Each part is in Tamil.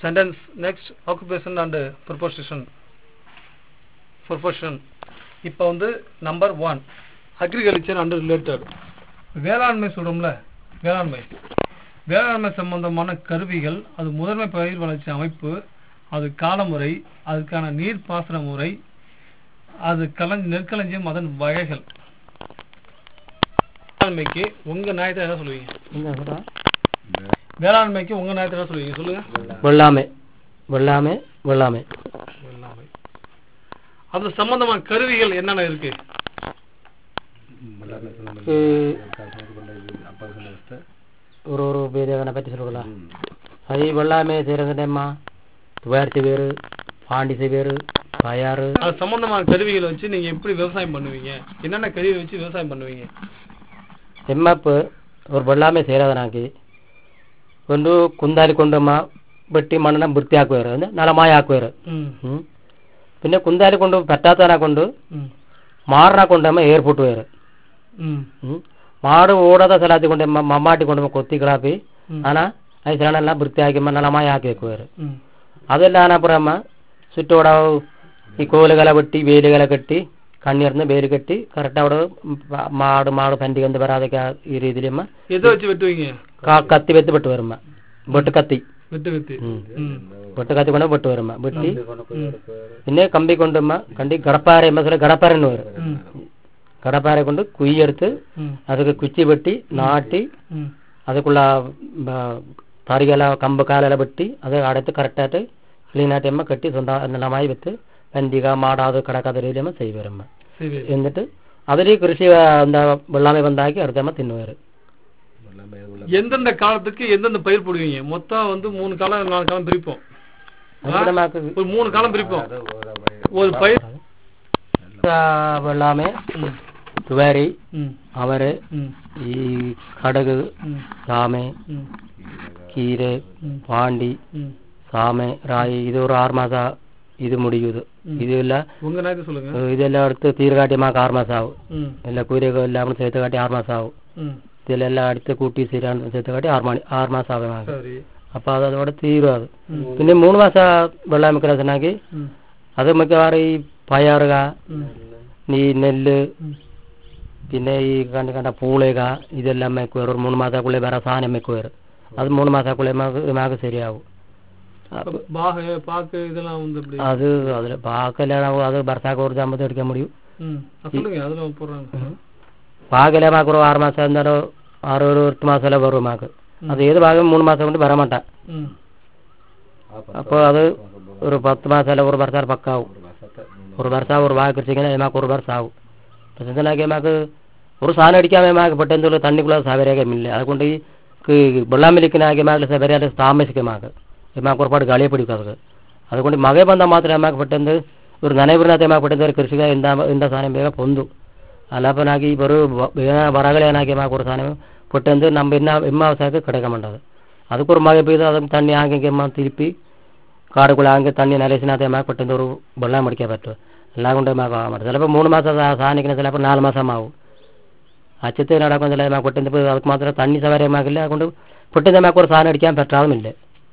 sentence next occupation and preposition preposition இப்போ வந்து number one agriculture and related வேளாண்மை சொல்றோம்ல வேளாண்மை வேளாண்மை சம்பந்தமான கருவிகள் அது முதன்மை பயிர் வளர்ச்சி அமைப்பு அது காலமுறை அதுக்கான நீர் பாசன முறை அது களஞ்சி நெற்களஞ்சியம் அதன் வகைகள் வேளாண்மைக்கு உங்க நியாயத்தை என்ன சொல்லுவீங்க என்ன சொல்றா வேளாண்மைக்கு உங்க நியாயத்தை என்ன சொல்லுவீங்க சொல்லுங்க வெள்ளாமை வெள்ளாமை வெள்ளாமை வேளாண்மை அது சம்பந்தமான கருவிகள் என்னென்ன இருக்கு ஒரு ஒரு பேர் அதனை பற்றி சொல்லலாம் அது வெள்ளாமை செய்கிறதுமா துவார்த்தி வேறு பாண்டிசை வேறு பயாறு அது சம்பந்தமான கருவிகளை வச்சு நீங்க எப்படி விவசாயம் பண்ணுவீங்க என்னென்ன கருவி வச்சு விவசாயம் பண்ணுவீங்க ಎಮ್ಮಪ್ಪು ಅವ್ರು ಬಳ್ಳಾಮೆ ಸೇರೋದನಾಗಿ ಒಂದು ಕುಂದಾಲಿ ಕೊಂಡಮ್ಮ ಬಟ್ಟಿ ಮಣ್ಣನ್ನ ಬುರ್ತಿ ಹಾಕುವರು ಅಂದ್ರೆ ನಲಮಾಯ ಹಾಕುವರು ம் ಹ್ಮ್ പിന്നെ കുന്താലി കൊണ്ട് പെറ്റാത്തവനെ കൊണ്ട് ம் മാറിനെ കൊണ്ടമ്മ എയർപോർട്ട് വേറ് ம் ಹ್ಮ್ ಮಾಡು ಓಡಾದ ಸ್ಥಳತಿ ಕೊಂಡಮ್ಮ ಮಮ್ಮಾಟಿ ಕೊಂಡಮ್ಮ ಕೊತ್ತಿ ಕಿಳಾಪಿ ம் ಆನ ಐದು ಸಲ ಬುರ್ತಿ ಹಾಕಿ ನಲಮಾಯ ಹಾಕಿ ಹಾಕುವರು ம் ಅದೆಲ್ಲ ಆನಪುರಮ್ಮ ചുറ്റോടെ ഈ കോലുകല വെട്ടി വേലുകല കെട്ടി കണ്ണിർന്ന് വേല് കെട്ടി കറക്റ്റ് അവിടെ പ- മാട് മാട് പന്തി കണ്ട് വരാതൊക്കെ ആ ഈ രീതിയിലമ്മ எதை வச்சு வெட்டுவீங்க ക- കത്തി വെത്ത് വെട്ട് വരുമ്മ വെട്ട് കത്തി வெட்டு வெட்டு ഉം. ம் വെട്ട് കത്തി കൊണ്ട് വെട്ട് വരുമ്മ വെട്ടി ம் പിന്നെ കമ്പി കൊണ്ടുമ്മ കണ്ടി ഗടപ്പാര എമ്മ ഗടപ്പാരന്ന് വരും ம் ഗടപ്പാര കൊണ്ട് കുയ്യെടുത്ത് ம் ಅದಕ್ಕೆ ಕುಚ್ಚಿ ಬೆಟ್ಟಿ ನಾಟಿ ம் ಅದಕ್ಕುള്ള ತರಿಗೆಲ್ಲ ಕಂಬ ಕಾಲೆಲ್ಲ ಬೆಟ್ಟಿ ಅದು ಅಡത്ത് ಕರೆಕ್ಟಾയിട്ട് ക്ലീനായിട്ട് എമ്മ കെട്ടി സ്വന്തം നല്ലമായി വെത്ത് പന്തിക മാടാതെ കിടക്കാത്ത രീതിയിൽ ചെയ്യുവരമ്മ சரி എന്നിട്ട് അതിൽ കൃഷി എന്താ വെള്ളാമ ബന്ധാക്കി അടുത്തമ്മ തിന്നുവരും எந்தெந்த காலத்துக்கு எந்தெந்த பயிர் போடுவீங்க மொத்தம் வந்து மூணு காலம் நாலு காலம் பிரிப்போம் എന്നിട്ട് നമുക്ക് ஒரு மூணு காலம் பிரிப்போம் ஒரு பயிர் വെള്ളാമെ ம் തുവരി ம் അവര് ம் ഈ കടക് ம் സാമെ ம் കീര് ம் പാണ്ടി ம் സാമെ റായി ഇത് ഒരു ആറ് മാസ ഇത് മുടിയും ഇത് ഇതെല്ലാം உங்க நேரத்தை சொல்லுங்க ഇതെല്ലാം എടുത്ത് തീർകാട്ടിയമാക്ക് ആറ് മാസം ആവും ம் എല്ലാ കൂരൊക്കെ എല്ലാം കൂടി ചേർത്ത് കാട്ടി ആറ് മാസം ആവും ம் ഇതിലെല്ലാം അടുത്ത് കൂട്ടി സ്ഥിരം ചേർത്ത് കാട്ടി ആറ് മണി ആറ് മാസം ആവും മാക്ക് சரி അപ്പൊ അത് അതോടെ തീരും അത് പിന്നെ മൂന്ന് മാസം വെള്ളം വെക്കണമെങ്കിൽ ம் അത് മിക്കവാറും ഈ പയറുക ம் ഈ നെല്ല് ம் പിന്നെ ഈ കണ്ട കണ്ട പൂളക ഇതെല്ലാം മെക്കുവേർ ഒരു മൂന്ന് മാസക്കുള്ളിൽ വേറെ സാധനം മെക്കുവേർ അത് മൂന്ന് മാസക്കുള്ളിൽ മാക്ക് ശരിയാവും அப்ப பாகு பாக்கு இதெல்லாம் வந்து எப்படி അത് അതിൽ പാക്കെല്ലാം അത് ഭർത്താക്ക് കുറച്ച് ആകുമ്പോൾ എടുക്കാൻ முடியும் ம் அது சொல்லுங்க அதுல போடுறாங்க പാകല മാക്ക് ഒരു ആറ് മാസം എന്തായാലും ആറ് ഒരു എട്ട് മാസം വരും മാക്ക് അത് ഏത് ഭാഗം മൂന്ന് മാസം കൊണ്ട് വരാൻ മാട്ട ம் അപ്പോൾ അത് ഒരു പത്ത് മാസം അല്ല ഒരു വർഷം പക്കാവും ഒരു വർഷം ഒരു ഭാഗം കൃഷിങ്ങനെ മാക്ക് ഒരു വർഷം ആവും പക്ഷെ എന്താക്കി മാക്ക് ഒരു സാധനം അടിക്കാൻ മാക്ക് പെട്ടെന്ന് തണ്ണിക്കുള്ള സൗകര്യമല്ല അതുകൊണ്ട് ഈ വെള്ളം വലിക്കനാക്കി മാക്ക് സൗകര്യം താമസിക്കും മാക്ക് മാക്ക് ഒരുപാട് കളിയെ പിടിക്കും അതൊക്കെ അതുകൊണ്ട് മകെ ಬಂದ മാത്രമേ മാക്ക് പെട്ടെന്ന് ഒരു നനവിരുന്നത്തെ മാക്ക് പെട്ടെന്ന് ഒരു കൃഷിക എന്താ എന്താ സാധനം വേഗം പൊന്തു അല്ലാപ്പനാക്കി ഒരു വറകളേനാക്കി മാക്ക് ഒരു സാധനം പെട്ടെന്ന് നമ്മ ഇന്ന ഇമ്മ അവസ്ഥക്ക് കിടക്കാൻ വേണ്ടത് ಅದಕ್ಕೆ ஒரு ಮಳೆ ಬೀದ ಅದಕ್ಕೆ ತಣ್ಣಿ ಹಾಕಿ ತಿರುಪಿ ಕಾಡುಗಳು ಹಂಗೆ ತಣ್ಣಿ ನೆಲೆಸಿನಾತೆ ಮಾಕ್ ಪಟ್ಟಂದು ஒரு ಬಳ್ಳ ಮಡಿಕೆ ಬಟ್ಟು ಎಲ್ಲ ಗುಂಡೆ ಮಾಕ ಮಾಡಿ ಸ್ವಲ್ಪ ಮೂರು ಮಾಸ ಸಾನಿಕಿನ ಸ್ವಲ್ಪ ನಾಲ್ಕು ಮಾಸ ಮಾವು അച്ചത്തെ നടക്കുന്നില്ല മാക്ക് പൊട്ടിൻ്റെ ಅದಕ್ಕೆ ಮಾತ್ರ ತಣ್ಣಿ ಸವಾರಿ ಮಾಕಿಲ್ಲ കൊണ്ട് പൊട്ടിൻ്റെ മാക്ക് ഒരു സാധനം അടിക്കാൻ പറ്റാതുമില്ല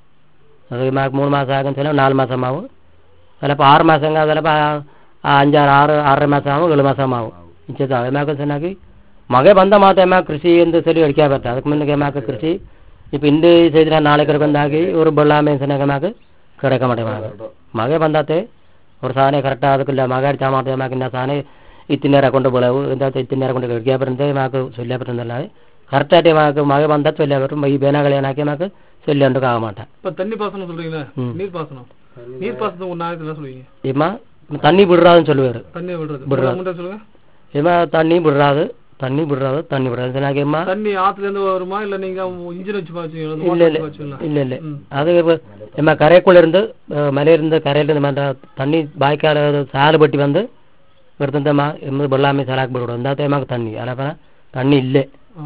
അത് മാക്ക് മൂന്ന് മാസം ആകുന്ന ചില നാല് മാസം ആവും ചിലപ്പോൾ ആറ് മാസം ചിലപ്പോൾ അഞ്ചാറ് ആറ് ആറര മാസം ആവും ഏഴ് മാസം ആവും ഇച്ചത്തെ മാക്ക് ചെന്നാക്കി മക ಬಂದ ಮಾತ್ರ ಮಾಕ್ ಕೃಷಿ ಎಂದು ಸರಿ ಅಡಿಕೆ ಬರ್ತದೆ ಅದಕ್ಕೆ ಮುಂದೆ ಮಾಕ ಕೃಷಿ ಇಪ್ಪ ಇಂದು ಸೇದಿನ ನಾಳೆ ಕರ್ಕೊಂಡಾಗಿ ಇವರು ಬಳ್ಳ ಮೆಣಸಿನಾಗ ಮಾಕ ಕಡಕ ಮಾಡಿ ಮಾಕ ಮಗ ಬಂದಾತೆ ಅವ್ರ ಸಾನೆ ಕರೆಕ್ಟ್ ಅದಕ್ಕಿಲ್ಲ ಮಗ ಅಡಿಚಾ ಮಾಡ್ತೇವೆ ಮಾಕ ಇನ್ನ ಸಾನೆ ಇತ್ತಿನೇರ ಕೊಂಡು ಬೆಳವು ಇಂತ ಇತ್ತಿನೇರ ಕೊಂಡು ಅಡಿಕೆ ಬರಂತೆ ಮಾಕ ಸೊಲ್ಲ ಬರ್ತದಲ್ಲ ಕರೆಕ್ಟಾಗಿ ಮಾಕ ಮಗ ಬಂದ ಸೊಲ್ಲ ಬರು ಈ ಬೇನಗಳು ಏನಾಕಿ ಮಾಕ ಸೊಲ್ಲ ಉಂಟು ಆಗ ಮಾಟ இப்ப தண்ணி பாசனம் சொல்றீங்களா ம். நீர் பாசனம் நீர் பாசனத்துக்கு ஒரு நாளைக்கு என்ன சொல்லுவீங்க இம்மா தண்ணி விடுறாதுன்னு சொல்லுவார் தண்ணி விடுறது விடுறது. முன்னாடி சொல்லுங்க இம்மா தண்ணி விடுறாது தண்ணி விடுறாது தண்ணி விடுறாது சொன்னாக்கம்மா தண்ணி ஆத்துல இருந்து வருமா இல்ல நீங்க இன்ஜின் வச்சு பாய்ச்சுவீங்களா இல்ல மோட்டர் இல்ல வச்சு பாய்ச்சுவீங்களா இல்ல இல்ல ம். அது இப்ப நம்ம கரைக்குள்ள இருந்து அஹ், மலையிலிருந்து கரையிலிருந்து மற்ற தண்ணி பாய்க்கால சாಲು பட்டி வந்து ಇರ್ತಂತೆ ಮಾ ಎಮ್ಮದು ಬಳ್ಳಾಮಿ ಸಾಲಾಕ್ ಬಿಡ್ಬಿಡು ಅಂದಾತ ಮಾಕ ತಣ್ಣಿ ಅಲ್ಲಪ್ಪ தண்ணி இல்லை ஆ.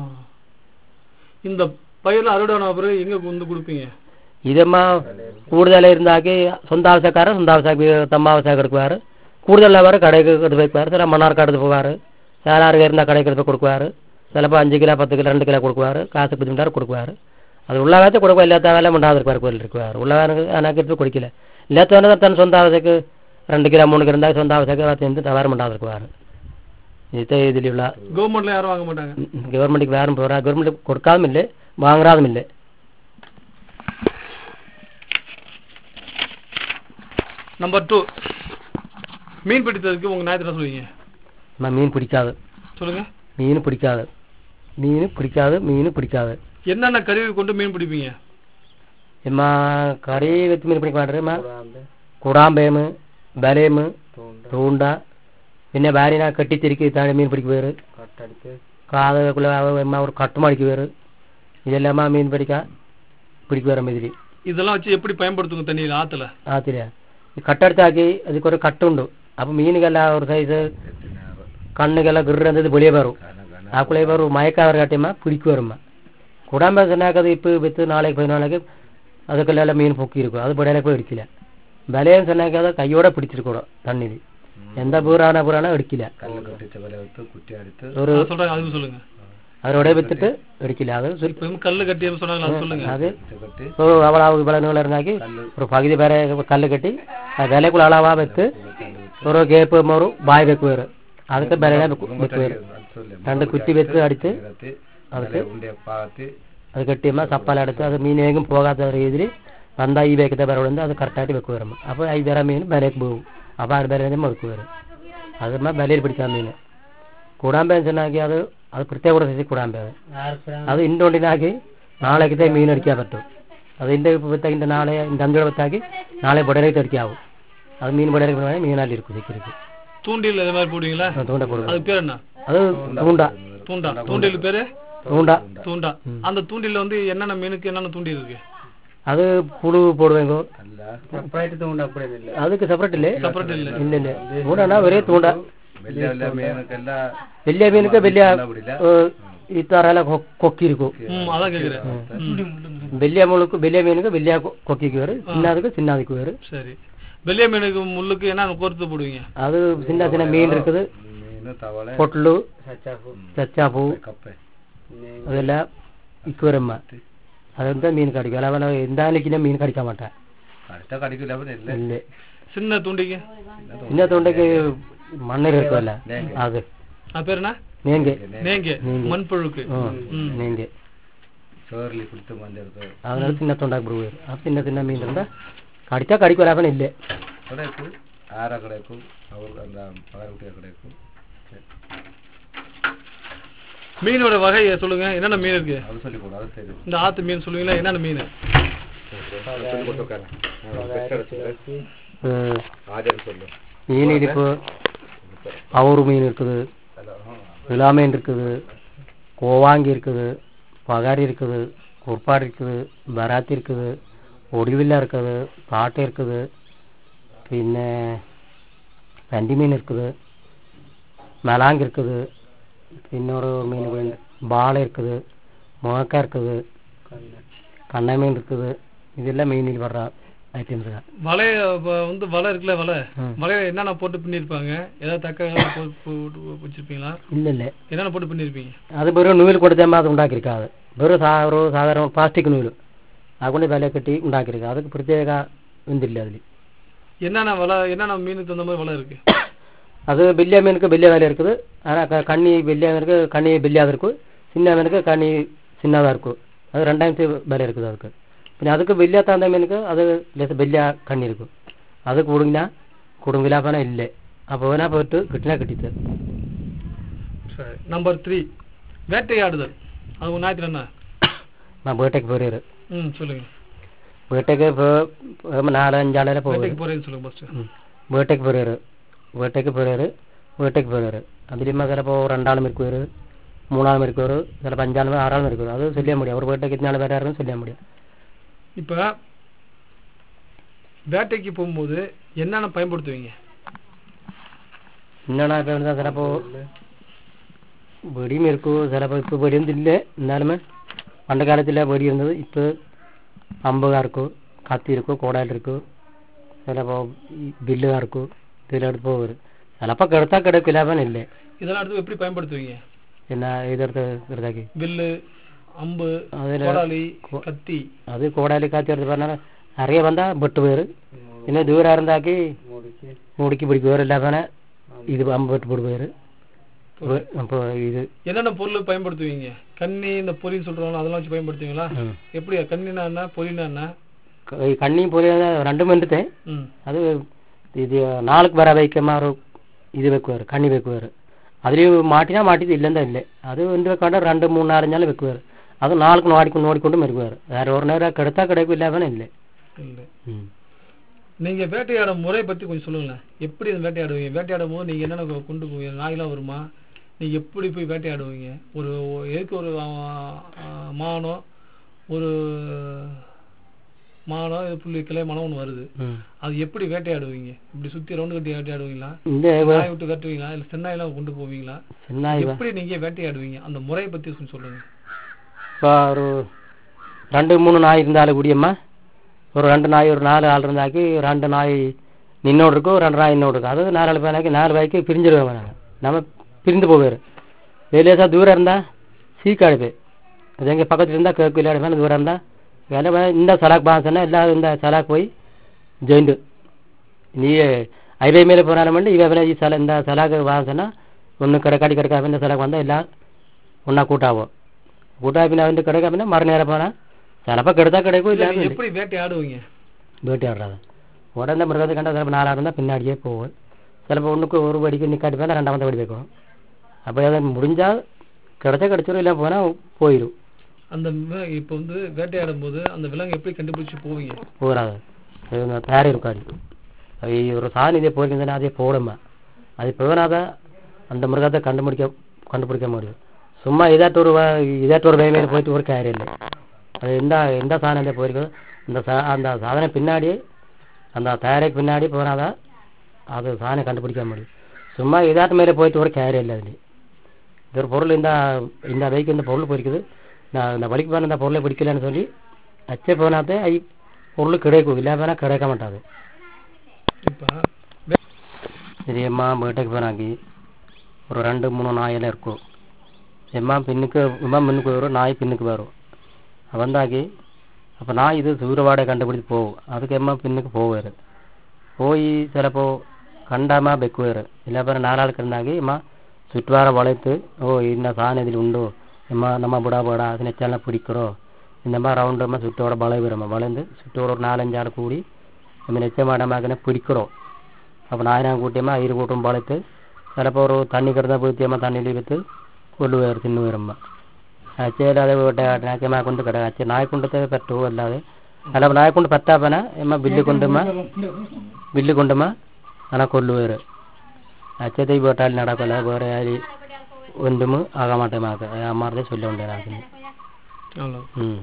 இந்த பயிரெல்லாம் அறுவடை ஆன பிறகு எங்க வந்து கொடுப்பீங்க ಇದಮ್ಮ ಕೂಡದಲ್ಲೇ இருந்தாக்கி சொந்த அவசக்காரர் சொந்த அவசாக்கு தம்ம அவசாக்கு எடுக்குவார் கூடுதலாக கடைக்கு எடுத்து வைப்பார் சில மன்னார்க்கு எடுத்து போவார் சேலாருக்கு இருந்தால் கடைக்கு எடுத்து கொடுக்குவார் சிலப்போ அஞ்சு கிலோ பத்து கிலோ ரெண்டு கிலோ கொடுக்குவார் காசு பதினெட்டாயிரம் கொடுக்குவார் അത് ഉള്ളകാലത്ത് കൊടുക്കും ഇല്ലാത്ത കാലം ഉണ്ടാകാതിരിക്കും കോയിൽ ഇരിക്കുവാറ് ഉള്ള കാലം അതിനകത്ത് കൊടുക്കില്ല ഇല്ലാത്തവനെ തന്നെ സ്വന്തം ആവശ്യക്ക് രണ്ട് കിലോ മൂന്ന് കിലോ ഉണ്ടാക്കി സ്വന്തം ആവശ്യക്ക് തിന്ന് തവാരം ഉണ്ടാകാതിരിക്കുവാറ് ഇത്തെ ഇതിലുള്ള கவர்மெண்ட்ல யாரும் வாங்க மாட்டாங்க கவர்மெண்ட்டுக்கு வேறும் போகிறா கவர்மெண்ட் கொடுக்காதும் இல்லை வாங்குறாதும் இல்லை நம்பர் டூ மீன் பிடித்ததுக்கு உங்க நியாயத்தை என்ன சொல்லுவீங்க நம்ம மீன் பிடிக்காது சொல்லுங்க மீன் பிடிக்காது மீன் பிடிக்காது மீன் பிடிக்காது என்னென்ன கருவி கொண்டு மீன் பிடிப்பீங்க എമ്മ കറി വെച്ച് മീൻ പിടിക്കാൻ വേണ്ടത് കുടാമ്പേമ് ബലേമ് തൂണ്ട പിന്നെ ഭാര്യനെ കെട്ടിത്തിരിക്ക് താഴെ മീൻ പിടിക്ക് വേറ് കാതുക്കുള്ള എമ്മ ഒരു കട്ടുമടിക്ക് വേറ് ഇതെല്ലാം മീൻ പിടിക്കാൻ പിടിക്ക് വേറെ ഇതിൽ இதெல்லாம் வச்சு எப்படி பயன்படுத்துங்க தண்ணியில் ஆத்துல ആത്തില്ല ഈ കട്ടെടുത്താക്കി അതിക്ക് ഒരു കട്ടുണ്ട് അപ്പൊ മീനുകെല്ലാം ഒരു സൈസ് കണ്ണുകെല്ലാം ഗിറന്നത് വെളിയെ വരും ആ കുളിയെ വരും മയക്കാവർ കാട്ടിയമ്മ പിടിക്ക് വരുമ്മ കൂടാൻ சொன்னாக்கது இப்போ விற்று நாளைக்கு பதினாளைக்கு அதுக்கெல்லாம் மீன் பொக்கி இருக்கும் அது படையில போய் எடுக்கல விலையும் சொன்னாக்க அதை கையோட பிடிச்சிருக்கணும் தண்ணியில் எந்த பூரான பூரான எடுக்கல ஒரு அதை சொல்றாங்க அதுவும் சொல்லுங்க அதோட வித்துட்டு எடுக்கல அது சொல்லி இப்ப கல்லு கட்டி சொன்னாங்க அது சொல்லுங்க அது ஒரு அவ்வளவு இவ்வளவு நீளம் இருந்தாக்கி ஒரு பகுதி வேற கல்லு கட்டி அது விலைக்குள்ள அளவா வைத்து ஒரு கேப்பு ஒரு பாய் வைக்கு வேறு அதுக்கு விலையில வைக்கு வேறு ரெண்டு குத்தி வைத்து அடித்து அதுக்கு അത് കെട്ടിയമ്മ ചപ്പാല എടുത്ത് അത് മീനേക്കും പോകാത്ത രീതിയിൽ വന്താ ഈ വേക്കത്തെ വില ഉണ്ട് അത് കറക്റ്റായിട്ട് വെക്ക് വരുമ്പോൾ അപ്പോൾ ഈ വേറെ മീൻ വിലയ്ക്ക് പോകും അപ്പോൾ ആ വില മുറുക്ക് വരും അതുമ്മ വിലയിൽ പിടിക്കാൻ മീൻ കൂടാൻ പേൻസനാക്കി അത് അത് പ്രത്യേക കൂടെ സൈസിൽ കൂടാൻ പേ അത് ഇൻഡോണ്ടിനാക്കി നാളേക്കത്തെ മീൻ അടിക്കാൻ പറ്റും അതിൻ്റെ വിത്താക്കിൻ്റെ നാളെ இந்த அஞ்சோட வித்தாக்கி நாளை புடலைக்கு அடிக்காகும் அது மீன் புடலைக்கு போனால் மீனால் இருக்கும் சிக்கிருக்கு தூண்டில் இது மாதிரி போடுவீங்களா தூண்ட போடுவோம் அது பேர் என்ன அது தூண்டா தூண்டா தூண்டில் பேரு தூண்டா தூண்டா அந்த தூண்டில்ல வந்து என்னென்ன மீனுக்கு என்னென்ன தூண்டில் இருக்கு அது புழு போடுவேங்க அதுக்கு செப்பரேட் இல்லை செப்பரேட் இல்ல இல்ல இல்ல தூண்டனா ஒரே தூண்டா വലിയ മീനൊക്കെ വലിയ ഈ തറയില കൊക്കി ഇരിക്കും ம் அதான் கேக்குறேன் വലിയ മുളുക്ക് വലിയ മീനുக்கு വലിയ கொக்கிக்கு வேறு சின்னதுக்கு சின்னதுக்கு வேறு சரி வெள்ளிய மீனுக்கு முள்ளுக்கு என்ன கோர்த்து போடுவீங்க அது சின்ன சின்ன மீன் இருக்குது பொட்டலு சச்சாப்பூ அதெல்லாம் இக்குவரம்ம அது வந்து மீன் கிடைக்கும் அلا எந்த அன்னைக்குன்னா மீன் கிடைக்க மாட்டேன் இல்லை சின்ன தூண்டிக்கு சின்ன தொண்டைக்கு மண்ணர் இருக்கும்ல அது அது பேர் என்ன நீங்க நேங்க மண்புழுக்கு ம். நீங்க அதனால சின்ன தொண்டாக்கு போடுவார் அது சின்ன சின்ன மீன் இருந்தா கடிச்சா கடிக்கும் லாபம் இல்லை ಆರ ಕಡೆಕು ಅವ್ರ ಅಂದ ಪಗಾರ ಹುಟ್ಟಿಯ ಕಡೆಕು மீனோட வகையை சொல்லுங்க என்னென்ன மீன் இருக்கு ಅದು சொல்லி ಕೊಡು ಅದು ಸರಿ இந்த ஆத்து மீன் சொல்லுவீங்களா என்னென்ன மீன் சொல்லி ಕೊಟ್ಟು அஹ், ಹಾಜರು சொல்லு மீன் இடிப்பு அவரு மீன் இருக்குது விலா மீன் இருக்குது கோவாங்கி இருக்குது பகாரி இருக்குது குர்பாடு இருக்குது பராத்தி இருக்குது ஒடிவில்ல இருக்குது பாட்டை இருக்குது പിന്നെ പന്തിമീൻ இருக்குது மலாங்கு இருக்குது இன்னொரு மீன் வந்து பாலை இருக்குது முகக்கா இருக்குது கண்ணை மீன் இருக்குது இதெல்லாம் மீனில் வர்ற ஐட்டம்ஸ் தான் வலை இப்ப வந்து வலை இருக்குல்ல வலை ம். வலையில என்னென்ன போட்டு பின்னிருப்பாங்க ஏதாவது தக்க போட்டு போட்டு வச்சிருப்பீங்களா இல்லை இல்லை என்னென்ன போட்டு பின்னிருப்பீங்க അത് വെറും നൂല് കൊടുത്തമ്മ അത് ഉണ്ടാക്കിയിരിക്കാതെ വെറും സാ ഒരു സാധാരണ പ്ലാസ്റ്റിക് നൂല് അതുകൊണ്ട് വില കെട്ടി ഉണ്ടാക്കിയിരിക്കുക അതൊക്കെ പ്രത്യേക എന്തില്ല അതിൽ என்னென்ன வலை என்னென்ன மீனுக்கு தகுந்த மாதிரி வலை இருக்கு அது വലിയ மீனுக்கு വലിയ விலை இருக்குது ஆனால் க கண்ணி വലിய மீனுக்கு கண்ணி வெளியாக இருக்கும் சின்ன மீனுக்கு கண்ணி சின்னதாக இருக்கும் அது ரெண்டாயிரத்து விலை இருக்குது அதுக்கு പിന്നെ அதுக்கு വലിയ தாந்த மீனுக்கு அது லேச വലിയ கண்ணி இருக்கும் அதுக்கு கொடுங்கினா கொடுங்கிலா போனால் இல்லை அப்போ வேணா போயிட்டு கிட்டினா கிட்டித்து சரி நம்பர் த்ரீ வேட்டையாடுதல் அது உங்க ஞாயிற்று என்ன நான் வேட்டைக்கு போயிரு ம் சொல்லுங்க வேட்டைக்கு இப்போ நாலு அஞ்சாளையில் போவேன் வேட்டைக்கு போறேன்னு சொல்லுங்க ஃபர்ஸ்ட் ഉം. വീട്ടേക്ക് പോരാറ് വീട്ടേക്ക് പോരാറ് വീട്ടേക്ക് പോരാറ് അതിലുമ്മ ചിലപ്പോൾ രണ്ടാളും മരിക്കുവര് മൂന്നാളും മരിക്കുവര് ചിലപ്പോൾ അഞ്ചാളും ആറാളും മരിക്കുവര് അത് ചൊല്ലാൻ മുടിയും അവർ വീട്ടേക്ക് ഇന്നാൾ വരാറും ചൊല്ലാൻ മുടിയും இப்ப வேட்டைக்கு போகும்போது என்னென்ன பயன்படுத்துவீங்க ഇന്നാണ് ഇപ്പോൾ ചിലപ്പോൾ വെടിയും ഇരിക്കും ചിലപ്പോൾ ഇപ്പോൾ വെടിയൊന്നും ഇല്ല എന്നാലും പണ്ട് കാലത്തിലെ വെടി ഇരുന്നത് ഇപ്പോൾ അമ്പുകാർ இருக்கும் கத்தி இருக்கும் கோடாயில் இருக்கும் ചിലപ്പോൾ ഈ ബില്ലുകാർ இருக்கும் ഇതിൽ എടുത്ത് പോകരുത് ചിലപ്പോൾ കിടത്താൽ കിടക്കില്ല അവൻ ഇല്ലേ இதெல்லாம் எடுத்து எப்படி பயன்படுத்துவீங்க പിന്നെ ഇതെടുത്ത് കിടത്താക്കി வில்லு அம்பு அதில் கோடாலி கத்தி அது கோடாலி காய்ச்சி எடுத்து பண்ணால் நிறைய வந்தால் வெட்டு போயிரு இன்னும் தூரம் இருந்தாக்கி முடிச்சு முடிக்கி பிடிக்க போயிரு இல்லாம இது அம்பு வெட்டு போட்டு போயிரு அப்போ இது என்னென்ன பொருள் பயன்படுத்துவீங்க கண்ணி இந்த பொலின்னு சொல்றாங்களா அதெல்லாம் வச்சு பயன்படுத்துவீங்களா ம். எப்படியா கண்ணினா என்ன பொலினா என்ன க- கண்ணியும் பொரிய ரெண்டும் வந்துட்டேன் ம் அது இது நாளுக்கு வர வைக்கமா இது வைக்குவார் கண்ணி வைக்குவார் அதுலேயும் மாட்டினா மாட்டிது இல்லைன்னா இல்லை அது வந்து வைக்காண்ட ரெண்டு மூணு நாலஞ்சாலும் வைக்குவார் அது நாளுக்கு நோடிக்கொண்டு நோடிக்கொண்டு இருக்குவார் வேற ஒரு நேரம் கிடைத்தா கிடைக்கும் இல்லாம இல்லை இல்லை ம் நீங்க வேட்டையாடும் முறை பத்தி கொஞ்சம் சொல்லுங்களேன் எப்படி இந்த வேட்டையாடுவீங்க வேட்டையாடும் போது நீங்க என்னென்ன கொ- கொண்டு போவீங்க நாயெல்லாம் வருமா நீங்க எப்படி போய் வேட்டையாடுவீங்க ஒரு ஒரு- எதுக்கு ஒரு ஆ, ஆ, மானோ ஒரு மானோ இது புள்ளி கிளை மனம் ஒன்று வருது ம் அது எப்படி வேட்டையாடுவீங்க இப்படி சுத்தி ரவுண்டு கட்டி வேட்டையாடுவீங்களா இந்த நாய் விட்டு வெட்டுவீங்களா இல்ல சென்னாயெல்லாம் கொண்டு போவீங்களா சின்ன எப்படி நீங்க வேட்டையாடுவீங்க அந்த முறையை பத்தி கொஞ்சம் சொல்லுங்க இப்போ ஒரு ரெண்டு மூணு நாய் இருந்தாலும் கூடியம்மா ஒரு ரெண்டு நாய் ஒரு நாலு ஆள் இருந்தாக்கி ரெண்டு நாய் நின்னோடு இருக்கும் ரெண்டு நாய் இன்னோடு இருக்கும் அதாவது நாலு பேனாக்கி நாலு வாய்க்கு பிரிஞ்சிடுவாங்க நாங்கள் நம்ம பிரிந்து போவார் வெளியே தூரம் இருந்தால் சீக்காடு போய் அது எங்கள் பக்கத்தில் இருந்தால் கேட்கு இல்லாத மேலே தூரம் இருந்தால் வேலை வே- இந்த சலாக் பாசன்னா எல்லாரும் இந்த சலாக் போய் ஜெயிண்டு நீ ஹைவே மேலே போனாலும் வந்து இவன் வேலை சல இந்த சலாக்கு வாசனா ஒன்று கடைக்காடி கடைக்காம இந்த சலாக் வந்தால் எல்லாம் ஒன்றா கூட்டாகும் கூட்டாப்பினா வந்து கிடைக்காம மறு நேரம் போனால் சிலப்போ கிடைத்தா கிடைக்கும் இல்ல, இல்லாமல் நீங்க எப்படி வேட்டையாடுவீங்க வேட்டையாடுறாங்க உடனே மிருகத்தை கண்டா சிலப்போ நாலாக இருந்தால் பின்னாடியே போகும் சிலப்போ ஒன்றுக்கு ஒரு படிக்கு நிற்காட்டி போனால் ரெண்டாவது படி வைக்கும் அப்போ அதை முடிஞ்சால் கிடைச்சா கிடைச்சிரும் இல்லை போனால் போயிடும் அந்த வி- இப்ப வந்து வேட்டையாடும் போது அந்த விலங்கு எப்படி கண்டுபிடிச்சு போவீங்க போகாது அது பேர் இருக்காது அது ஒரு சாணி இதே போயிருந்ததுன்னா அதே போடுமா அது போனாதான் அந்த மிருகத்தை கண்டுபிடிக்க கண்டுபிடிக்க முடியும் சும்மா இதாட்ட ஒரு வ- இதாட்ட ஒரு வேலையில் போயிட்டு ஒரு கேரி இல்லை அது எந்த எந்த சாதனத்தை போயிருக்கோ அந்த சா அந்த சாதனை பின்னாடி அந்த தயாரிக்கு பின்னாடி போனாதான் அது சாதனை கண்டுபிடிக்க முடியும் சும்மா இதாட்டு மேலே போயிட்டு ஒரு கேரி இல்லை அதுலேயே இது ஒரு பொருள் இந்த இந்த வகைக்கு இந்த பொருள் போயிருக்குது நான் இந்த வலிக்கு போன இந்த பொருளை பிடிக்கலன்னு சொல்லி அச்சே போனாத்தே ஐ பொருள் கிடைக்கும் இல்லை போனால் கிடைக்க மாட்டாது இப்ப சரி அம்மா வீட்டுக்கு போனாக்கி ஒரு ரெண்டு மூணு நாயெல்லாம் இருக்கும் எம்மா பின்னுக்கு எம்மா முன்னுக்கு வரும் நாய் பின்னுக்கு வரும் வந்தாக்கி அப்போ நாய் இது சூறவாடை கண்டுபிடிச்சு போகும் அதுக்கு எம்மா பின்னுக்கு போவார் போய் சிலப்போ கண்டாம பெக்குவார் இல்லை பேர் நாலாளுக்கு இருந்தாக்கி எம்மா சுற்றுவார வளைத்து ஓ இந்த சாணம் இதில் உண்டு எம்மா நம்ம புடா புடா அது நெச்சாலாம் பிடிக்கிறோம் இந்த மாதிரி ரவுண்டமாக சுற்றோட வளைவுறோம் வளைந்து சுற்றோட ஒரு நாலஞ்சு ஆள் கூடி நம்ம நெச்ச மாடமாக்கின பிடிக்கிறோம் அப்போ நாயனா கூட்டியம்மா ஐரு கூட்டம் வளைத்து சிலப்போ ஒரு தண்ணி கிடந்தா பூத்தியம்மா தண்ணியில் விற்று கொள்ளுவார் தின்னுவாரம்மா அச்சேல அதை நாக்கியம்மா கொண்டு கிட அச்சே நாய் கொண்டு பெற்று அல்லாது അല്ല നായ കൊണ്ട് പറ്റാപ്പന എമ്മ ബില്ല് കൊണ്ടുമ്മ ബില്ല് കൊണ്ടുമ്മ അന കൊല്ലുവേറ് അച്ഛത്തെ വീട്ടാൽ നടക്കല വേറെ ആര് ഒന്നും ആകാൻ മാട്ടേ മാക്ക് അമ്മാരുടെ ചൊല്ലുണ്ട് നാക്കിന് அவ்வளோ ம்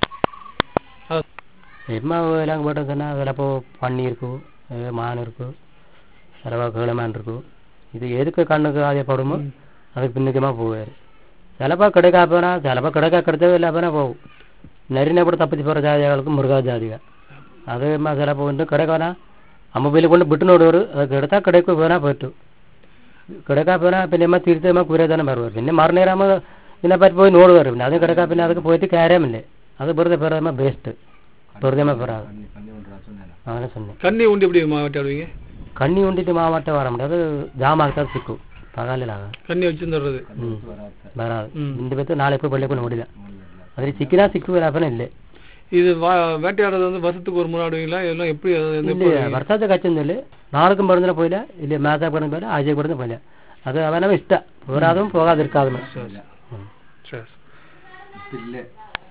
அது எம்மா எல்லாம் போட்டு சொன்னால் சிலப்போ பன்னி இருக்கும் அஹ் மான் இருக்கும் சிலப்போ கேளமான் இருக்கும் இது எதுக்கு கண்ணுக்கு ஆதியப்படுமோ அதுக்கு பின்னுக்கமாக போவார் சிலப்போ கிடைக்கா போனால் சிலப்போ கிடைக்கா கிடைச்சவே இல்லை போனால் போகும் நெறின கூட தப்பிச்சு போகிற ஜாதிகளுக்கு முருகா ஜாதிக அது எம்மா சிலப்போ வந்து கிடைக்கானா அம்மா போய் கொண்டு விட்டு நோடுவார் அது கிடைத்தா கிடைக்கும் போனால் போயிட்டு കിടക്കാ പിന്നെ പിന്നെ അമ്മ തിരിച്ച് അമ്മ കുരെ തന്നെ വരുവാർ പിന്നെ മറുനേരം ഇതിനെ പറ്റി പോയി നോടുവാർ പിന്നെ അത് കിടക്കാ പിന്നെ അതൊക്കെ പോയിട്ട് കാര്യമില്ലേ അത് വെറുതെ പറയാമ ബെസ്റ്റ് വെറുതെ അമ്മ പറയാതെ பண்ணி பண்ணி விட்றா சொன்னேன் അങ്ങനെ சொன்னேன் கண்ணி உண்டு எப்படி மா- வேட்டையாடுவீங்க കണ്ണി കൊണ്ടിട്ട് മാവട്ട വരാൻ പറ്റും അത് ജാമാക്കാൻ സിക്കും പകലിലാകാം கண்ணி வச்சுருந்துடுறது வராத വരാതെ ம். ഇതിന്റെ പറ്റി നാളെ ഇപ്പോൾ പള്ളിക്കൊണ്ട് ഓടില്ല അതിൽ സിക്കിനാ സിക്കു വരാപ്പന ഇല്ലേ இது வா- வேட்டையாடுறது வந்து வருஷத்துக்கு ஒரு முறை ஆடுவீங்களா இதெல்லாம் எப்படி அது வந்து ഇല്ല വർഷത്തെ കച്ചൊന്നുമില്ല നാളേക്കും പറഞ്ഞ പോയില്ല ഇല്ല മാസാ പറഞ്ഞ പോലെ ആഴ്ച പറഞ്ഞ പോയില്ല അത് അവനവൻ ഇഷ്ട പോരാതും പോകാതിരിക്കാതും சரி பில்லு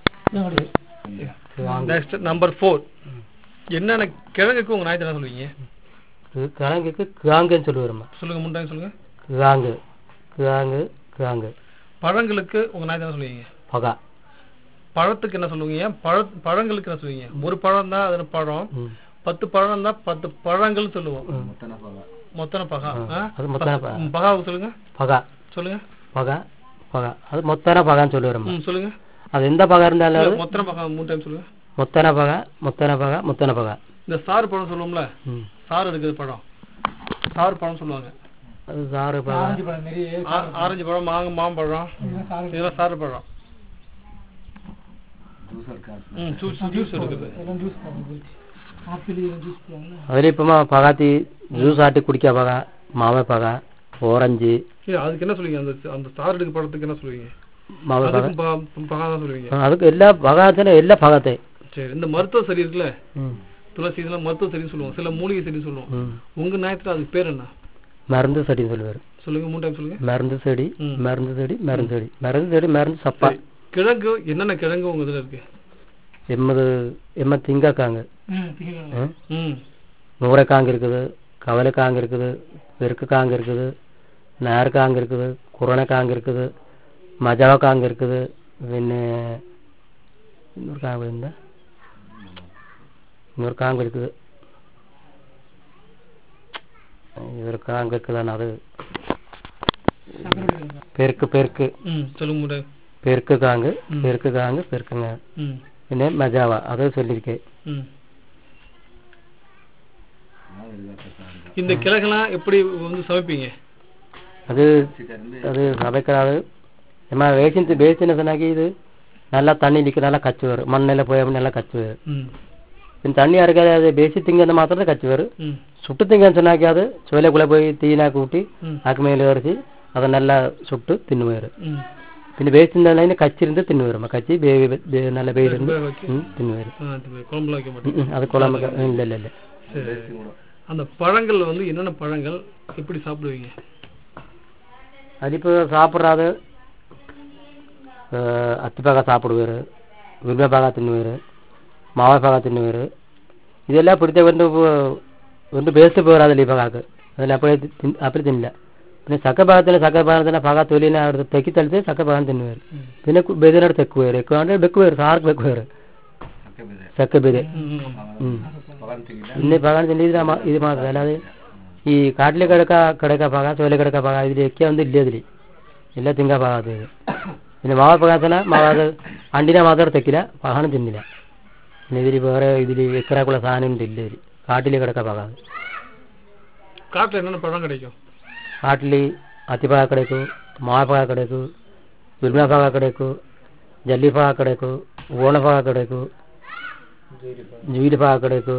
நெக்ஸ்ட் நம்பர் ஃபோர் என்னென்ன கிழங்குக்கு உங்க நாயத்தை என்ன சொல்லுவீங்க கிழங்குக்கு கிழங்குன்னு சொல்லுவாருமா சொல்லுங்க முன்னாடி சொல்லுங்க கிழங்கு கிழங்கு கிழங்கு பழங்களுக்கு உங்க நாயத்தை என்ன சொல்லுவீங்க பகா பழத்துக்கு என்ன சொல்லுவீங்க பழ பழங்களுக்கு என்ன சொல்லுவீங்க ஒரு பழம் தான் அது பழம் ம். பத்து பழம் தான் பத்து பழங்கள் சொல்லுவோம் முத்தனை போகலாம் மொத்தன பகா ஆ? அது மொத்தன பகா. ம், பகாவுக்கு சொல்லுங்க பகா சொல்லுங்க பகா பகா அது மொத்தன பகான்னு சொல்லுவாருமா ம் சொல்லுங்க அது எந்த பகா இருந்தாலும் அது மொத்தன பகா மூணு டைம் சொல்லுங்க மொத்தன பகா மொத்தன பகா மொத்தன பகா இந்த சாறு பழம் சொல்லுவோம்ல ம் சாறு இருக்குது பழம் சாறு பழம் சொல்லுவாங்க அது சாறு பகா ஆ- ஆரஞ்சு பழம் மாங்க மாம்பழம் இதெல்லாம் சாறு பழம் ஜூஸ் இருக்கா ம் ஜூஸ் ஜூஸ் எடுக்குது எல்லாம் ஜூஸ் போடுறது ஆப்பிள் ஜூஸ் போடுவாங்க அதில் இப்போ பகாத்தி ஜூஸ் ஆட்டி குடிக்க பகா மாவை பகா ஓரஞ்சு இல்ல அதுக்கு என்ன சொல்லுவீங்க அந்த அந்த ஸ்டார் எடுக்க படத்துக்கு என்ன சொல்லுவீங்க மாவை பகா அதுக்கும் பா- பகா தான் சொல்லுவீங்க அதுக்கு எல்லா பகாத்தில் எல்லா பகாத்தே சரி இந்த மருத்துவ சரி இருக்குல்ல ம் துளசி இதெல்லாம் மருத்துவ சரின்னு சொல்லுவோம் சில மூலிகை சரின்னு சொல்லுவோம் ம் உங்க நியாயத்துல அதுக்கு பேர் என்ன மருந்து செடின்னு சொல்லுவார் சொல்லுங்க மூணு டைம் சொல்லுங்க மருந்து செடி ம். மருந்து செடி மருந்து செடி மருந்து செடி மருந்து சப்பா சரி. கிழங்கு என்னென்ன கிழங்கு உங்க இதுல இருக்கு எம்மது எம்ம திங்காக்காங்க ம் திங்கக்கிழமை ம் ம் நூறைக்காங்க இருக்குது கவலைக்காங்க இருக்குது பெருக்குக்காங்க இருக்குது நேர்க்காங்க இருக்குது குரணக்காங்க இருக்குது மஜாவக்காங்க இருக்குது പിന്നെ இன்னொரு காங்க இருந்தா இன்னொரு காங்க இருக்குது இது காங்க இருக்குதானே அது பெருக்கு பெருக்கு ம் சொல்லுங்க மூணு time. பெருக்கு காங்கு பெருக்கு காங்கு பெருக்குங்க ம் പിന്നെ மஜாவா அதை சொல்லியிருக்கேன் ம் இந்த கிழங்கெல்லாம் எப்படி வந்து சமைப்பீங்க அது அது சமைக்கிறாது நம்ம வேசிந்து வேசின சொன்னாக்கி இது நல்லா தண்ணி நிற்க நல்லா கச்சு வரும் மண்ணில் போய் அப்படி நல்லா கச்சு வரும் ம் பின் தண்ணி அரைக்காது அது ಬೇಸಿ ತಿಂಗಂದು ಮಾತ್ರ ಕಚ್ಚಿ ಬರು ம் ಸುಟ್ಟು ತಿಂಗಂದು ಚೆನ್ನಾಗಿ ಅದು ಚೋಲೆಗುಳ போய் தீனா கூட்டி ம் ஆக்கு மேலே வரைச்சி அதை நல்லா சுட்டு தின்னுவார் ம் പിന്നെ വേസ്റ്റിൻ്റെ കച്ചിருந்து தின்னுவார் கச்சி வேவி வே- நல்ல வேவிலிருந்து வேக வச்சு ம் தின்னுவார் ஆ, இது குழம்புல வைக்க மாட்டேன் ம், அது குழம்பு இல்லை இல்லை இல்லை சரி அந்த பழங்கள் வந்து என்னென்ன பழங்கள் எப்படி சாப்பிடுவீங்க அது இப்போ சாப்பிட்றாது அத்திப்பாக சாப்பிடுவார் வில்வப்பாக தின்னுவார் மாவைப்பாக தின்னுவார் இதெல்லாம் பிடித்த வந்து வந்து ಬೇಸ್ಟ್ போகாது ಪಾಗಾಕ அதில் அப்படியே தின் அப்படி தின்னல പിന്നെ ಸಕ್ಕ ಭಾಗத்தில் ಸಕ್ಕ ಭಾಗத்தில் ಪಾಗ ತೊಲಿನ ಅವ್ರದ್ದು ತೆಕ್ಕಿ ತಳಿಸಿ ಸಕ್ಕ ಭಾಗ ತಿನ್ನುವರು പിന്നെ ಬೇದಿನಾಡು ತೆಕ್ಕುವರು ఎక్కువ అంటే ಬೆಕ್ಕುವರು ಸಾರ್ಕ್ ಬೆಕ್ಕುವರು சக்கை விதை ಸಕ್ಕ ಬೇದೆ ம், ம். ಹ್ಮ್ பகன் திங்கிட்ட ಇನ್ನೇ ಭಾಗ ತಿಂದಿದ್ರೆ ಅಮ್ಮ- ಇದು ಮಾತ್ರ ಅല്ലാതെ ಈ ಕಾಟ್ಲಿ ಕಡಕ ಕಡಕ ಭಾಗ ಸೋಲೆ ಕಡಕ ಭಾಗ ಇದ್ರಲ್ಲಿ ಎಕ್ಕೆ ಒಂದು ಇಲ್ಲೇ ಅದ್ರಿ ಎಲ್ಲ ತಿಂಗ ಭಾಗ ಅದು ಇದು പിന്നെ മാവ പകാത്തല മാവ അത് അണ്ടിനെ മാത്രം തെക്കില്ല പഹാണം തിന്നില്ല പിന്നെ ഇതിൽ വേറെ ഇതിൽ എക്കറാക്കുള്ള സാധനം ഉണ്ട് ഇല്ല ഇതിൽ കാട്ടിൽ കിടക്ക പകാതെ காட்டுல என்னென்ன பழம் கிடைக்கும் ಕಾಟ್ಲಿ ಅತಿಪಾಗ ಕಡೆಕು ಮಾವಪಾಗ ಕಡೆಕು ಬಿರ್ಮಪಾಗ ಕಡೆಕು ಜಲ್ಲಿಪಾಗ ಕಡೆಕು ಓಣಪಾಗ ಕಡೆಕು ಜೀಡಿಪಾಗ ಕಡೆಕು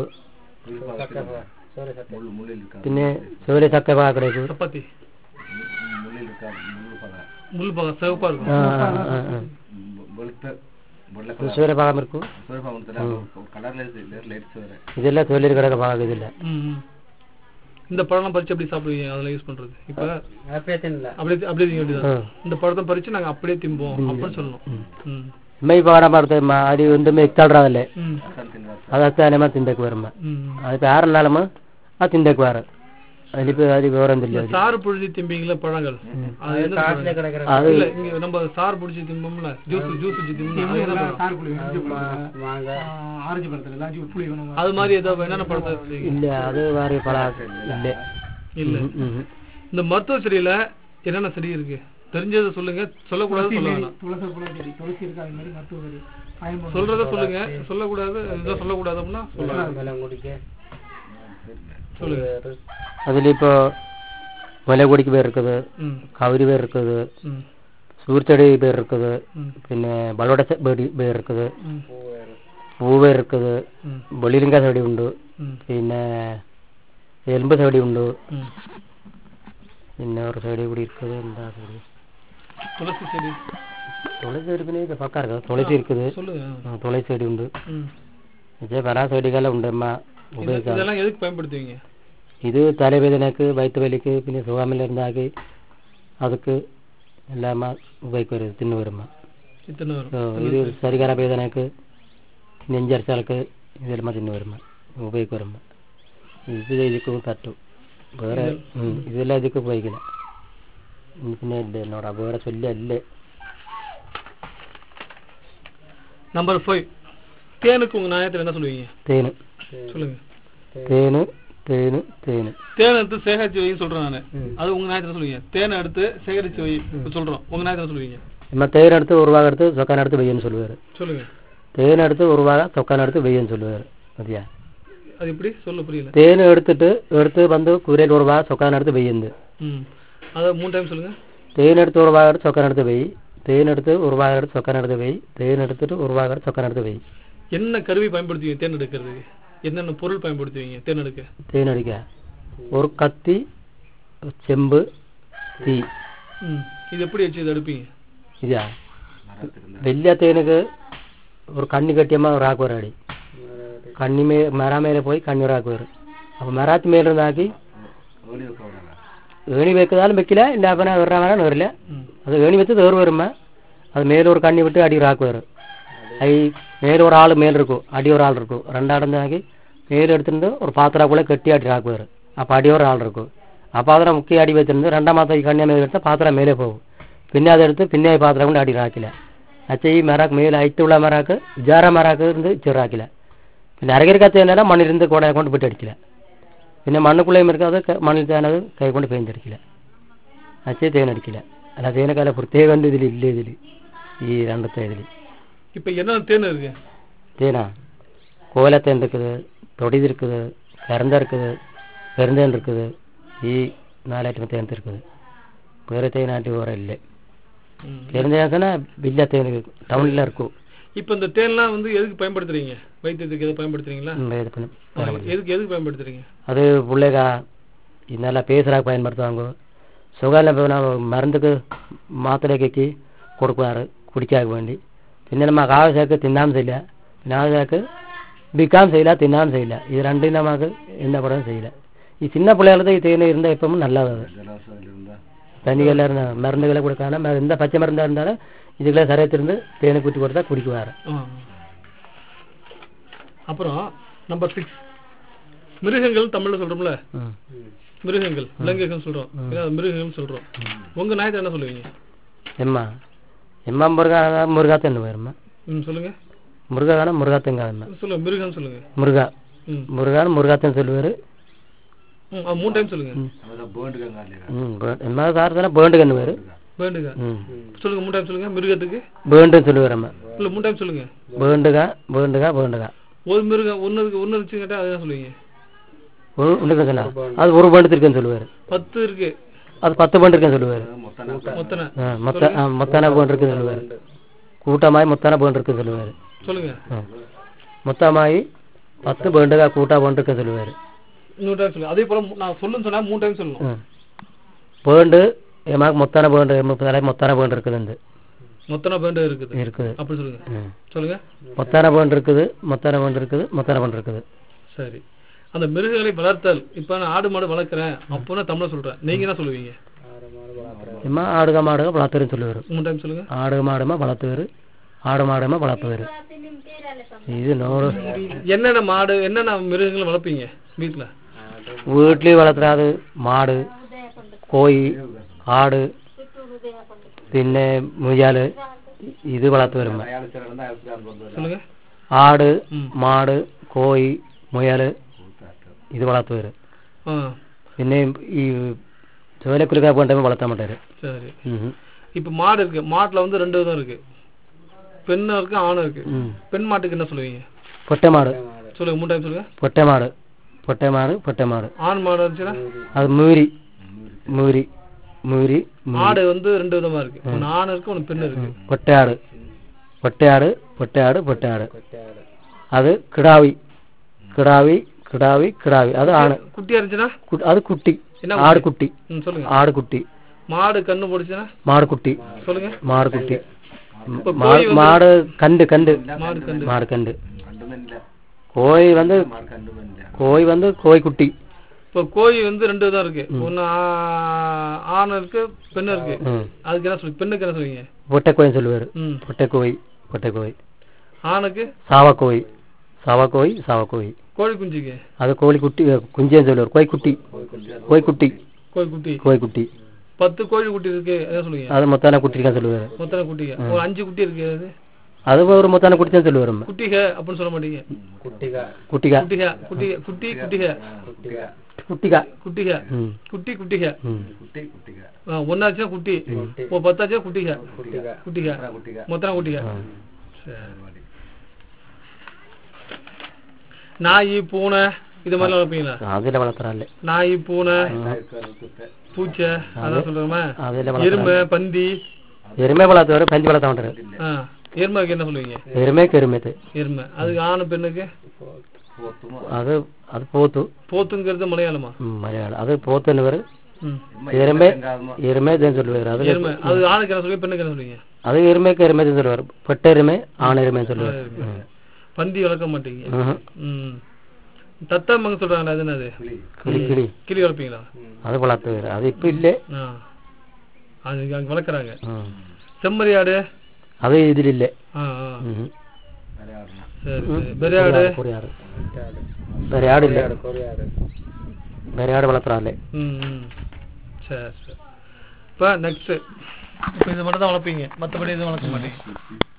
முள்ளு முள்ளில் இருக்கா പിന്നെ ಸೋಲೆ ಸಕ್ಕ ಪಾಗ ಕಡೆಕು சப்பாத்தி முள்ளில் இருக்கா முள்ளு பகா முள் பழம் சிவப்பா இருக்கும் வெளுத்த வெள்ளை ಸೂರ್ಯ ಭಾಗ ಮಿರ್ಕು சோர்பா ஒன்று கலர்ல இருக்கு லைட்ஸ் வேற ಇದೆಲ್ಲ ಸೋಲಿಯರ್ ಕಡೆಗೆ ಭಾಗ ಇದಿಲ್ಲ ம், ம். இந்த பழம் பறிச்சு எப்படி சாப்பிடுவீங்க அதெல்லாம் யூஸ் பண்றது இப்ப அப்படியே அப்படியே திங்க வேண்டியதான் இந்த பழத்தை பறிச்சு நாங்க அப்படியே திம்போம் அப்படின்னு சொல்லணும் ம் ಮೈ ಪಾಡ ಮಾಡ್ತೇವೆ ಮ ಅದು ಒಂದು ಮೆಕ್ತಾಡ್ರದಲ್ಲೇ ம் அதான் தின்றார் ಅದು ಹತ್ತಾನೆ ತಿಂದಕ್ಕೆ ಬರಮ್ಮ ம் ಅದು ಯಾರಲ್ಲಾಲಮ್ಮ ಅದು ತಿಂದಕ್ಕೆ ಬಾರ ಅಲ್ಲಿ ಅದು ವಿವರಂದಿಲ್ಲ இந்த சாறு புழிஞ்சு திம்பிங்களா பழங்கள் அது என்ன பழம்? அது இல்ல இங்க நம்ம சாறு புடிச்சு திம்போம்ல ஜூஸ் ஜூஸ் வச்சு திம்போம் அது என்ன பழம்? சார் புளி ஆரஞ்சு பழத்துல எல்லாம் ஜூ- புளி வேணும் அது மாதிரி ஏதோ என்னென்ன பழத்தை வச்சிருக்கீங்க? ಇಲ್ಲ ಅದು ಬಾರಿ ಫಲ ಇಲ್ಲ இல்ல ಹ್ಮ್ இந்த மருத்துவ செடியில என்னென்ன செடி இருக்கு தெரிஞ்சதை சொல்லுங்க சொல்லக்கூடாது சொல்ல வேணாம் துளசி புளி செடி துளசி இருக்கு அது மாதிரி மருத்துவ செடி பயன்படும் சொல்றத சொல்லுங்க சொல்லக்கூடாது இதை சொல்லக்கூடாது அப்படின்னா சொல்லுங்க சொல்லுங்க അതിലിപ്പോ മുലകൊടിക്ക് പേർ இருக்குது ம் கவுரி பேர் இருக்குது ம் சூர்ச்செடி பேர் இருக்குது ம் പിന്നെ ബളോട ചെടി പേർ இருக்குது ம் പൂവ് இருக்குது ம் ബൊളിലിങ്ക ചെടി ഉണ്ട് ம் പിന്നെ എലുമ്പ് ചെടി ഉണ്ട് ம் പിന്നെ ഒരു ചെടി കൂടി இருக்குது എന്താ ചെടി துளசி செடி துளசி இருக்குன்னு இது பக்கம் இருக்குது துளசி இருக்குது சொல்லுங்க ஆ, துளசி செடி ഉണ്ട് ம் പക്ഷേ പല ചെടികളെല്ലാം ഉണ്ട് അമ്മ இது- ഉപയോഗിക്കാം இதெல்லாம் எதுக்கு பயன்படுத்துவீங்க ഇത് തലവേദനക്ക് വയറ്റുവലിക്ക് പിന്നെ സുഖമില്ലാണ്ടാക്കി അതൊക്കെ എല്ലാം ഉപയോഗിക്കരുത് തിന്നു വരുമ്പോൾ இத்தனை வரும் ഇത് ശരീര വേദനക്ക് നെഞ്ചരിച്ചാൾക്ക് ഇതെല്ലാം തിന്നു വരുമ്പോൾ ഉപയോഗിക്ക് വരുമ്പോൾ ഇത് ഇതിക്ക് തട്ടും വേറെ ഉം, ഇതെല്ലാം ഇതിക്ക് ഉപയോഗിക്കില്ല ഇനി പിന്നെ ഇല്ല എന്നോടാ വേറെ ചൊല്ലല്ലേ நம்பர் ஃபைவ் தேனுக்கு உங்க நியாயத்துல என்ன சொல்லுவீங்க തേന് சொல்லுங்க തേന് തേന് തേന് தேனை எடுத்து சேகரிச்சு வைன்னு சொல்றேன் நானு அது உங்க நியாயத்துல சொல்லுவீங்க தேனை எடுத்து சேகரிச்சு வை சொல்றோம் உங்க நியாயத்துல சொல்லுவீங்க நம்ம தேனெடுத்து ஒரு வாகம் எடுத்து சொக்கானெடுத்து வெய்யன்னு சொல்லுவார் சொல்லுங்க தேனெடுத்து ஒரு வாகம் சொக்கானெடுத்து வெய்யன்னு சொல்லுவார் மதியா அது எப்படி சொல்ல புரியல തേന് എടുത്തിട്ട് എടുത്ത് വന്ന് കുരയിൽ ഒരു ഭാഗം ചൊക്കാനെടുത്ത് വെയ്യുന്നത് ம் அதை மூணு டைம் சொல்லுங்க തേനെടുത്ത് ഒരു ഭാഗം എടുത്ത് ചൊക്കാനെടുത്ത് വെയ്യ് தேன் எடுத்து ஒரு பாகம் எடுத்து சொக்கன் எடுத்து வை தேன் எடுத்துட்டு ஒரு பாகம் எடுத்து சொக்கன் எடுத்து வை என்ன கருவி பயன்படுத்துவீங்க தேன் எடுக்கிறதுக்கு என்னென்ன பொருள் பயன்படுத்துவீங்க தேன் எடுக்க தேன் அடிக்க ஒரு கத்தி செம்பு தீ ம் இது எப்படி வச்சு இதை எடுப்பீங்க இதா വലിയ തേനുക്ക് ഒരു കണ്ണി കെട്ടിയമ്മ ഒരാൾക്ക് ഒരു അടി കണ്ണി മേ മെറ മേലെ പോയി കണ്ണി ഒരാൾക്ക് വരും അപ്പൊ മെറാത്ത് മേലിരുന്നാക്കി ஓடி வைக்க விடலாம் ഏണി വെക്കുന്നാലും വെക്കില്ല ഇല്ല അപ്പന വേറെ മേലാണ് വരില്ല ம் അത് ഏണി വെച്ച് തേറ് വരുമ്പോ അത് മേലെ ഒരു കണ്ണി വിട്ട് അടി ഒരാൾക്ക് വരും ஐ மேல ஒரு ஆள் மேல இருக்கும் அடி ஒரு ஆள் இருக்கும் ரெண்டாடந்தாக்கி மேல எடுத்துட்டு ஒரு பாத்திராக்குள்ள கெட்டி அடி ராக்குவார் அப்ப அடி ஒரு ஆள் இருக்கும் அப்ப அதில் முக்கிய அடி வச்சிருந்து ரெண்டாம் மாதம் கண்ணியா மேல எடுத்தா பாத்திரம் மேலே போகும் പിന്നെ അതെടുത്ത് പിന്നെ ഈ പാത്രം കൊണ്ട് അടി റാക്കില്ല അച്ഛ ഈ മെറാക്ക് മേൽ ഹൈറ്റുള്ള മെറാക്ക് ജാറ മെറാക്ക് ഇருந்து ചെറാക്കില്ല പിന്നെ അരകരിക്കത്ത് തന്നെ മണ്ണിരുന്ന് കൂടെ കൊണ്ട് വിട്ട് അടിക്കില്ല പിന്നെ മണ്ണുക്കുള്ളയും ഇരിക്കും അത് ക- മണ്ണിൽ തന്നെ അത് കൈ കൊണ്ട് പെയിൻ്റടിക്കില്ല അച്ഛ തേനടിക്കില്ല അല്ല തേനക്കാല പ്രത്യേകം ഇതിൽ ഇല്ല ഇതിൽ ഈ രണ്ടത്തെ ഇതിൽ இப்போ என்னென்ன தேன் இருக்கு தேனா கோலத்தேன் இருக்குது தொடிது இருக்குது கரந்த இருக்குது பெருந்தேன் இருக்குது ഈ നാലായിട്ട് തേൻ இருக்குது വേറെ തേനായിട്ട് വേറെ ഇല്ല ம். தெரிஞ்சா வில்ல தேன் டவுன்ல இருக்கும் இப்போ இந்த தேன்லாம் வந்து எதுக்கு பயன்படுத்துறீங்க வைத்தியத்துக்கு எது பயன்படுத்துறீங்களா ம், இது பண்ணி- ஆ, எதுக்கு எதுக்கு பயன்படுத்துறீங்க அது பிள்ளைக இதெல்லாம் பேசுறாக்கு பயன்படுத்துவாங்க சுகாதார இப்போ நம்ம மருந்துக்கு மாத்திரை கேக்கி கொடுக்குவாரு குடிக்காக வேண்டி പിന്നെ നമുക്ക് ആവശ്യമൊക്കെ തിന്നാൻ ചെയ്യില്ല പിന്നെ ആവശ്യമൊക്കെ വിൽക്കാൻ ചെയ്യില്ല തിന്നാൻ ചെയ്യില്ല ഇത് രണ്ടും നമുക്ക് என்ன படம் செய்யல ഈ சின்ன பிள்ளைகளுக்கு ഈ தேன் இருந்தால் எப்பவும் நல்லது அது ஜலவாசம் இருந்தால் தண்ணிகள் இருந்தா மருந்துகளை கொடுக்காம ம- எந்த பச்சை மருந்தா இருந்தாலும் இதுகளை சரியத்திலிருந்து தேனை குத்தி கொடுத்தா குடிக்குவாரு ஆ. அப்புறம் நம்பர் சிக்ஸ் மிருகங்கள் தமிழ்ல சொல்றோம்ல ம். மிருகங்கள் விலங்குகள் சொல்றோம் இல்ல, மிருகங்கள் சொல்றோம் உங்க நாயத்தை என்ன சொல்லுவீங்க எம்மா எம்மா முருகா முருகாத்தன்னு போயிரும்மா ம் சொல்லுங்க முருகான முருகாத்தங்காதம்மா சொல்லுங்க மிருகம் சொல்லுங்க முருகா ம் முருகான் முருகாத்தன் சொல்லுவாரு ம், அது மூணு டைம் சொல்லுங்க அதை பேண்டுக்கங்க இல்லையா ம் பே- எம்மா சார் தானே பேண்டுகன்னு பேரு வேண்டுங்க ம் சொல்லுங்க மூணு டைம் சொல்லுங்க மிருகத்துக்கு பேண்டுன்னு சொல்லுவாரம்மா இல்ல மூணு டைம் சொல்லுங்க பேண்டுகா பேண்டுகா பேண்டுகா ஒரு மிருகம் ஒன்னு இருக்கு ஒன்னு இருந்துச்சு கேட்டா அதுதான் சொல்லுவீங்க ஒரு உனக்கு சொன்னா அது ஒரு பேண்டு இருக்குன்னு சொல்லுவாரு பத்து இருக்கு அது பத்து பேண்டு இருக்குன்னு சொல்லுவாரு மொத்தம் மொத்தனை ஆ, மொத்த ஆ, மொத்தான பேண்டு இருக்குன்னு சொல்லுவாரு கூட்டமாய் மொத்தான பேண்டு இருக்குன்னு சொல்லுவாரு சொல்லுங்க ஆ. மொத்தமாயி பத்து பேண்டுகா கூட்டா பேண்டு இருக்குன்னு சொல்லுவாரு இன்னொரு டைம் சொல்லுங்க அதே போல மூ- நான் சொல்லுன்னு சொன்னா மூணு டைம் சொல்லணும் ம். பேண்டு எமாக்கு மொத்தான பேண்டு முப்பதாலே மொத்தான பேண்டு இருக்குது மொத்தனை பேண்டு இருக்குது இருக்குது அப்படி சொல்லுங்க ம். சொல்லுங்க மொத்தான பேண்டு இருக்குது மொத்தான பேண்டு இருக்குது மொத்தான பேண்டு இருக்குது சரி அந்த மிருகங்களை வளர்த்தல் இப்ப நான் ஆடு மாடு வளர்க்குறேன் அப்போ நான் தமிழ்ல சொல்றேன் நீங்க என்ன சொல்லுவீங்க எம்மா ஆடுக மாடுக வளர்த்துருன்னு சொல்லுவாரு மூணு டைம் சொல்லுங்க ஆடு மாடுமா வளர்த்துவாரு ஆடு மாடுமா வளர்த்துவாரு இது நூறு என்னென்ன மாடு என்னென்ன மிருகங்களை வளர்ப்பீங்க வீட்டுல வீட்லயும் வளர்த்துறாது மாடு കോഴി ആട് പിന്നെ മുയല് ഇത് വളർത്തി വരുമ്പോ அயாள் சில இருந்தால் அயாளுக்கு தான் கொண்டு வரும் சொல்லுங்க ആട് ம். മാട് കോഴി മുയല് ഇത് വളർത്തി വരും ஆ പിന്നെ ഈ ചോലക്കുലുക്ക പോകണ്ടപ്പോൾ വളർത്താൻ മാட்டாரு சரி ഉം. இப்ப மாடு இருக்கு மாட்டுல வந்து ரெண்டு விதம் இருக்கு பெண்ணும் இருக்கு ஆணும் இருக்கு ഉം. பெண் மாட்டுக்கு என்ன சொல்லுவீங்க പൊട്ടമാട് சொல்லுங்க மூணு டைம் சொல்லுங்க പൊട്ടമാട് പൊട്ടമാട് പൊട്ടമാട് ஆண் மாடு இருந்துச்சுன்னா അത് മൂരി മൂരി മൂരി மாடு வந்து ரெண்டு விதமா இருக்கு ஒன்னு ஆண் இருக்கு ஒன்னு பெண் இருக்கு പൊട്ടയാട് പൊട്ടയാട് പൊട്ടയാട് പൊട്ടയാട് അത് കിടാവി കിടാവി കിടാവി കിടാവി അത് ആണ് குட்டியா இருந்துச்சுன்னா കു- அது കുട്ടി என்ன ஆடு குட்டி ம் சொல்லுங்க ஆடு குட்டி மாடு கண்ணு போடுச்சுன்னா மாடு குட்டி சொல்லுங்க மாடு குட்டி இப்ப மாடு கோழி வந்து- மாடு கண்டு கண்டு மாடு கண்டு மாடு கண்டு கண்டுமே இல்லை கோழி வந்து மாடு கண்டுமே இல்லை கோழி வந்து கோழி குட்டி இப்போ கோழி வந்து ரெண்டு விதம் இருக்கு ஒன்னு ஆ- ஆண் இருக்கு பெண் இருக்கு ம். அதுக்கு என்ன சொல்லி பெண்ணுக்கு என்ன சொல்லுவீங்க பொட்டைக்கோழின்னு சொல்லுவாரு ம் பொட்டைக்கோழி பொட்டைக்கோழி ஆணுக்கு சாவக்கோழி சாவக்கோழி சாவக்கோழி கோழி குஞ்சுக்கு அது கோழி குட்டி குஞ்சேன்னு சொல்லுவார் கோழி குட்டி கோழி குட்டி கோழி குட்டி கோழி குட்டி பத்து கோழி குட்டி இருக்கு என்ன சொல்லுவீங்க அது மொத்தான குட்டிக்கான்னு சொல்லுவாரு மொத்தனை குட்டிங்க ஒரு அஞ்சு குட்டி இருக்கு அது அது ஒரு மொத்தான குட்டி தான் சொல்லுவாரு குட்டிக அப்படின்னு சொல்ல மாட்டீங்க குட்டிகா குட்டிக குட்டி குட்டி குட்டிக குட்டிகா குட்டிக ம் குட்டி குட்டிக ம் குட்டி குட்டிக ஆ, ஒன்னாச்சுன்னா குட்டி இப்போ பத்தாச்சுன்னா குட்டிக குட்டிக குட்டிக மொத்தனை குட்டிக ஆ. சரி நாய் பூனை இது மாதிரிலாம் வளர்ப்பீங்களா அதில் வளர்த்துறாள் நாய் பூனை இருக்கிறது குட்டை பூச்சை அதான் சொல்றோமா அதில் எருமை பந்தி எருமை வளர்த்து வரும் பஞ்சு வளர்த்த மாட்டாரு ஆ எருமைக்கு என்ன சொல்லுவீங்க எருமைக்கு எருமைத்து எருமை அதுக்கு ஆணு பெண்ணுக்கு அது அது போத்து போத்துங்கிறது மலையாளமா ம், மலையாளம் அது போத்துன்னு பேரு ம் எருமை எருமை தான் சொல்லுவார் அது எருமை அது ஆணுக்கு என்ன சொல்லுவீங்க பெண்ணுக்கு என்ன சொல்லுவீங்க அது எருமைக்கு எருமை தான் சொல்லுவார் பெட்ட எருமை ஆண் எருமைன்னு சொல்லுவார் ம். பந்தி வளர்க்க மாட்டீங்க ம்ஹும். ம் தத்தம்மங்க சொல்றாங்களா அது என்னது கிளி கிளி கிளி வளர்ப்பீங்களா அது வளர்த்து வேறு அது இப்போ இல்லை ஆ அது அங்க வளர்க்குறாங்க ம். செம்மறி ஆடு அது இதில் இல்லை ஆ ஆ ம். சரி சரி பெரியாடு கொரியாடு வேறு ஆடு இல்லை வேறு ஆடு வளர்த்துறாங்களே ம் ம் சரி சரி இப்போ நெக்ஸ்ட்டு இப்போ இது மட்டும் தான் வளர்ப்பீங்க மற்றபடி எதுவும் வளர்க்க மாட்டீங்க